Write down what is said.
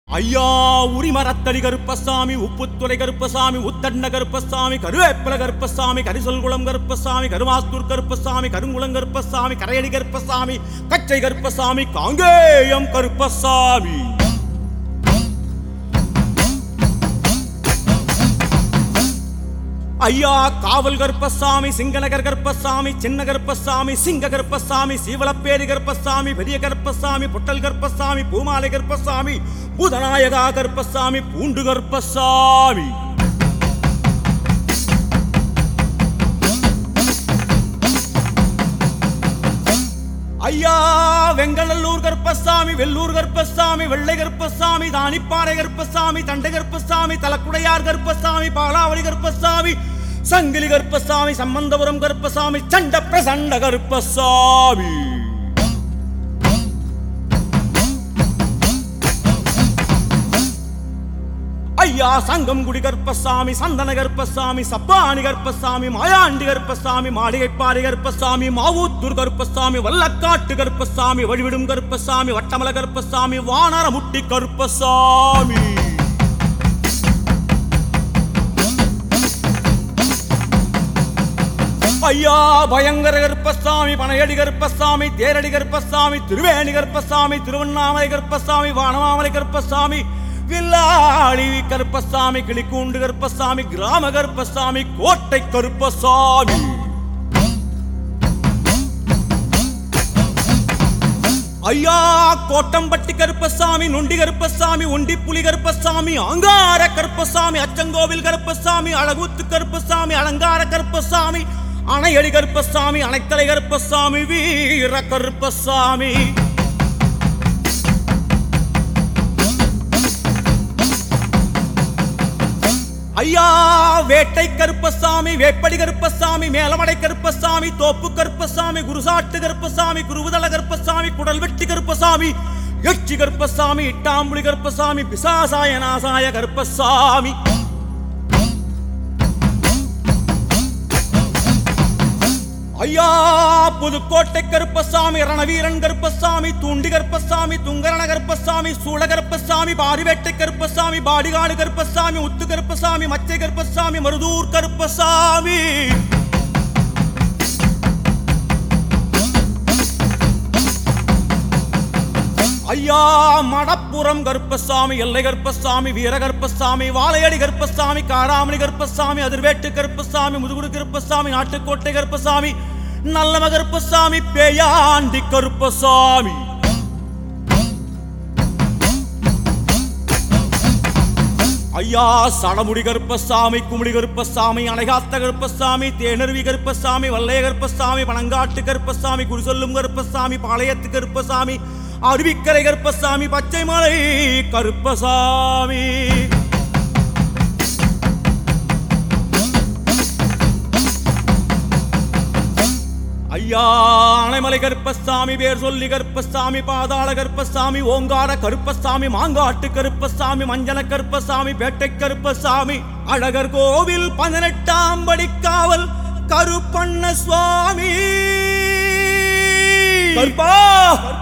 ஐயா உரிமரத்தடி கருப்பசாமி உப்புத்துறை கருப்பசாமி உத்தண்ண கருப்பசாமி கருவேப்பில கருப்பசாமி கரிசொல்குளம் கருப்பசாமி கருமாத்தூர் கருப்பசாமி கருங்குளம் கருப்பசாமி கரையடி கருப்பசாமி கச்சை கருப்பசாமி காங்கேயம் கருப்பசாமி ஐயா காவல் கருப்பசாமி சிங்கநகர் கருப்பசாமி சின்ன கருப்பசாமி சிங்க கருப்பசாமி சீவலப்பேரி கருப்பசாமி பெரிய கருப்பசாமி பொட்டல் கருப்பசாமி பூமாலை கருப்பசாமி பூதநாயகா கருப்பசாமி பூண்டு கருப்பசாமி ஐயா வெங்கடல்லூர் கருப்பசாமி வெள்ளூர் கருப்பசாமி வெள்ளை கருப்பசாமி தானிப்பாறை கருப்பசாமி தண்டை கருப்பசாமி தலக்குடையார் கருப்பசாமி பாலாவளி கருப்பசாமி சங்கிலி கருப்பசாமி சம்பந்தபுரம் கருப்பசாமி சண்ட பிரசண்ட கருப்பசாமி ஐயா சங்கம்குடி கருப்பசாமி சந்தன கருப்பசாமி சப்பாணி கருப்பசாமி மாயாண்டி கருப்பசாமி மாளிகைப்பாறை கருப்பசாமி மாவூத்தூர் கருப்பசாமி வல்லக்காட்டு கருப்பசாமி வழிவிடும் கருப்பசாமி வட்டமல கருப்பசாமி வானரமுட்டி கருப்பசாமி ஐயா பயங்கர கருப்பசாமி பனையடி கருப்பசாமி தேரடி கருப்பசாமி திருவேணி கருப்பசாமி திருவண்ணாமலை கருப்பசாமி வானமாமலை கருப்பசாமி வில்லாளி கருப்பசாமி கிளிக்கூண்டு கருப்பசாமி கிராம கருப்பசாமி கோட்டை கருப்பசாமி ஐயா கோட்டம்பட்டி கருப்பசாமி நொண்டி கருப்பசாமி ஒண்டி புலி கருப்பசாமி அங்கார கருப்பசாமி அச்சங்கோவில் கருப்பசாமி அழகுத்து கருப்பசாமி அலங்கார கருப்பசாமி அணையடி கருப்பசாமி அணைத்தலை கருப்பசாமி வீர கருப்பசாமி ஐயா வேட்டை கருப்பசாமி வேப்படி கருப்பசாமி மேலமடை கருப்பசாமி தோப்பு கருப்பசாமி குருசாட்டு கருப்பசாமி குருவுதல கருப்பசாமி குடல் வெட்டி கருப்பசாமி எச்சி கருப்பசாமி இட்டாம்புலி கருப்பசாமி பிசாசாய நாசாய கருப்பசாமி ஐயா புதுக்கோட்டை கருப்பசாமி ரணவீரன் கருப்பசாமி தூண்டி கருப்பசாமி துங்கரண கருப்பசாமி சூள கருப்பசாமி பாரிவேட்டை கருப்பசாமி பாடிகாடு கருப்பசாமி உத்து கருப்பசாமி மச்சை கருப்பசாமி மருதூர் கருப்பசாமி ஐயா மடப்புறம் கருப்பசாமி எல்லை கருப்பசாமி வீர கருப்பசாமி வாழையடி கருப்பசாமி காராமணி கருப்பசாமி அதிர்வேட்டு கருப்பசாமி முதுகுடு கருப்பசாமி நாட்டுக்கோட்டை கருப்பசாமி நல்லம கருப்பசாமி பேயாண்டி கருப்பசாமி ஐயா சடமுடி கருப்பசாமி குமுடி கருப்பசாமி அணைகாத்த கருப்பசாமி தேனருவி கருப்பசாமி வல்லைய கருப்பசாமி பனங்காட்டு கருப்பசாமி குறிசொல்லும் கருப்பசாமி பாளையத்து கருப்பசாமி அருவிக்கரை கருப்பசாமி பச்சை மலை கருப்பசாமி ஐயா அணைமலை கருப்பசாமி பேர் சொல்லி கருப்பசாமி பாதாள கருப்பசாமி ஓங்கார கருப்பசாமி மாங்காட்டு கருப்பசாமி மஞ்சள கருப்பசாமி பேட்டை கருப்பசாமி அழகர் கோவில் பதினெட்டாம் படிக்காவல் கருப்பண்ண சுவாமி கருப்பா